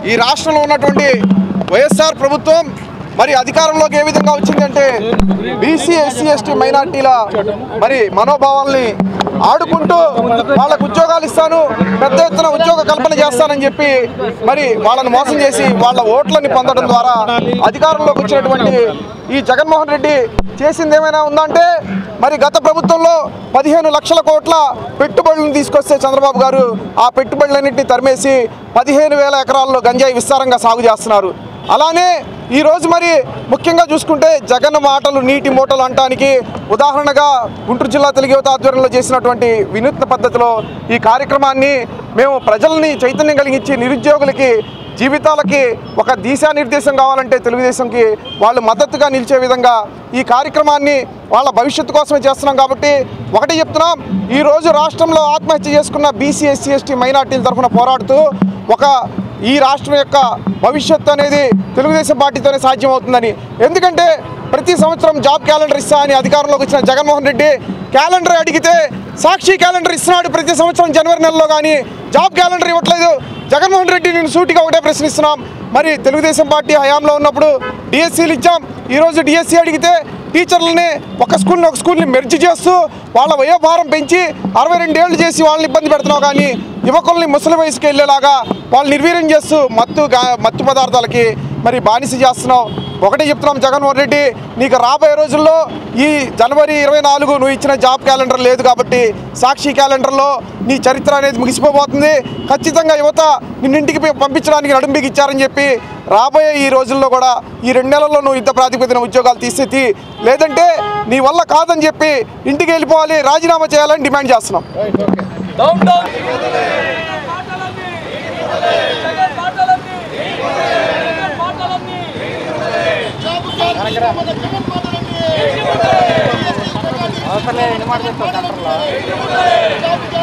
ఈ రాష్ట్రంలో ఉన్నటువంటి వైఎస్ఆర్ ప్రభుత్వం మరి అధికారంలోకి ఏ విధంగా వచ్చిందంటే బీసీ ఎస్సీ ఎస్టీ మైనార్టీల మరి మనోభావాల్ని ఆడుకుంటూ వాళ్ళకు ఉద్యోగాలు ఇస్తాను పెద్ద ఎత్తున ఉద్యోగ కల్పన చేస్తానని చెప్పి మరి వాళ్ళని మోసం చేసి వాళ్ళ ఓట్లని పొందడం ద్వారా అధికారంలోకి వచ్చినటువంటి ఈ జగన్మోహన్ రెడ్డి చేసింది ఏమైనా ఉందంటే మరి గత ప్రభుత్వంలో పదిహేను లక్షల కోట్ల పెట్టుబడులను తీసుకొస్తే చంద్రబాబు గారు ఆ పెట్టుబడులన్నింటినీ తరిమేసి పదిహేను వేల ఎకరాల్లో గంజాయి విస్తారంగా సాగు చేస్తున్నారు అలానే ఈ రోజు మరి ముఖ్యంగా చూసుకుంటే జగన్ మాటలు నీటి మూటలు అంటానికి ఉదాహరణగా గుంటూరు జిల్లా తెలుగు యువత ఆధ్వర్యంలో చేసినటువంటి వినూత్న పద్ధతిలో ఈ కార్యక్రమాన్ని మేము ప్రజల్ని చైతన్యం కలిగించి నిరుద్యోగులకి జీవితాలకి ఒక దిశానిర్దేశం కావాలంటే తెలుగుదేశంకి వాళ్ళు మద్దతుగా నిలిచే విధంగా ఈ కార్యక్రమాన్ని వాళ్ళ భవిష్యత్తు కోసమే చేస్తున్నాం కాబట్టి ఒకటి చెప్తున్నాం ఈరోజు రాష్ట్రంలో ఆత్మహత్య చేసుకున్న బీసీ ఎస్సీ ఎస్టీ మైనార్టీల తరఫున పోరాడుతూ ఒక ఈ రాష్ట్రం యొక్క భవిష్యత్తు అనేది తెలుగుదేశం పార్టీతోనే సాధ్యమవుతుందని ఎందుకంటే ప్రతి సంవత్సరం జాబ్ క్యాలెండర్ ఇస్తా అని అధికారంలోకి వచ్చిన జగన్మోహన్ రెడ్డి క్యాలెండర్ అడిగితే సాక్షి క్యాలెండర్ ఇస్తున్నాడు ప్రతి సంవత్సరం జనవరి నెలలో కానీ జాబ్ క్యాలెండర్ ఇవ్వట్లేదు జగన్మోహన్ రెడ్డి నేను సూటిగా ఒకటే ప్రశ్నిస్తున్నాం మరి తెలుగుదేశం పార్టీ హయాంలో ఉన్నప్పుడు డిఎస్సీలు ఇచ్చాం ఈరోజు డిఎస్సీ అడిగితే టీచర్లని ఒక స్కూల్ని ఒక స్కూల్ని మెర్జ్ చేస్తూ వాళ్ళ వయోభారం పెంచి అరవై రెండేళ్లు చేసి వాళ్ళని ఇబ్బంది పెడుతున్నావు కానీ యువకుల్ని ముసలి వయసుకి వెళ్ళేలాగా వాళ్ళు నిర్వీర్యం చేస్తూ మత్తు గా- మత్తు పదార్థాలకి మరి బానిస చేస్తున్నావు ఒకటే చెప్తున్నాం జగన్మోహన్ రెడ్డి నీకు రాబోయే రోజుల్లో ఈ జనవరి ఇరవై నాలుగు నువ్వు ఇచ్చిన జాబ్ క్యాలెండర్ లేదు కాబట్టి సాక్షి క్యాలెండర్లో నీ చరిత్ర అనేది ముగిసిపోబోతుంది ఖచ్చితంగా యువత నిన్నింటికి పి- పంపించడానికి నడుంబికి ఇచ్చారని చెప్పి రాబోయే ఈ రోజుల్లో కూడా ఈ రెండు నెలల్లో నువ్వు యుద్ధ ప్రాతిపదికన ఉద్యోగాలు తీసేది లేదంటే నీ వల్ల కాదని చెప్పి ఇంటికి వెళ్ళిపోవాలి రాజీనామా చేయాలని డిమాండ్ చేస్తున్నాం డౌన్ డౌన్ అవసరం లేదు ఎన్ని మాట చెప్తావు సెంటర్లో